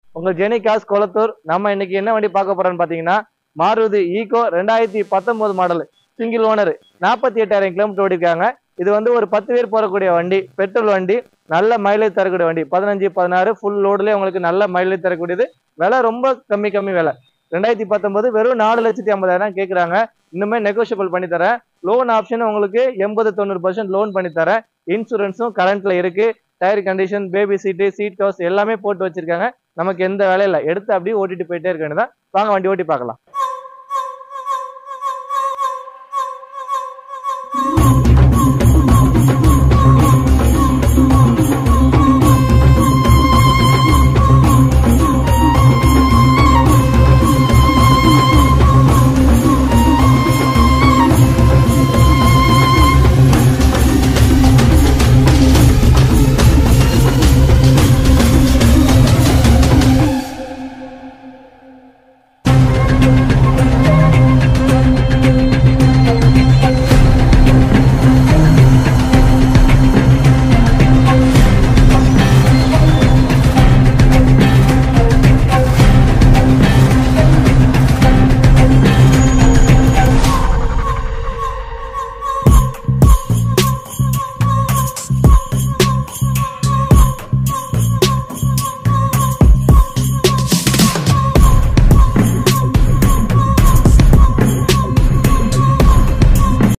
உங்க ஜெனிகாஸ் கொளத்தூர் நம்ம இன்னைக்கு என்ன வண்டி பார்க்க போறோம்னு பாத்தீங்கன்னா மாருதி ஈகோ ரெண்டாயிரத்தி பத்தொன்பது மாடல் சிங்கிள் ஓனர் நாற்பத்தி எட்டாயிரம் கிலோமீட்டர் ஓடிருக்காங்க இது வந்து ஒரு பத்து பேர் போறக்கூடிய வண்டி பெட்ரோல் வண்டி நல்ல மைலேஜ் தரக்கூடிய வண்டி பதினஞ்சு பதினாறு ஃபுல் லோடுலேயே உங்களுக்கு நல்ல மைலேஜ் தரக்கூடியது விலை ரொம்ப கம்மி கம்மி விலை ரெண்டாயிரத்தி பத்தொன்பது வெறும் நாலு லட்சத்தி ஐம்பதாயிரம் கேட்குறாங்க இன்னுமே நெகோஷியபிள் பண்ணி தரேன் லோன் ஆப்ஷன் உங்களுக்கு எண்பது தொண்ணூறு பர்சன்ட் லோன் பண்ணி தரேன் இன்சூரன்ஸும் கரண்ட்ல இருக்கு tyre condition baby seat seat covers எல்லாமே போட்டு வச்சிருக்காங்க நமக்கு எந்த வேலையும் இல்லை எடுத்து அப்படியே ஓட்டிட்டு போயிட்டே இருக்க வேண்டியதான் வாங்க வண்டி ஓட்டி பார்க்கலாம்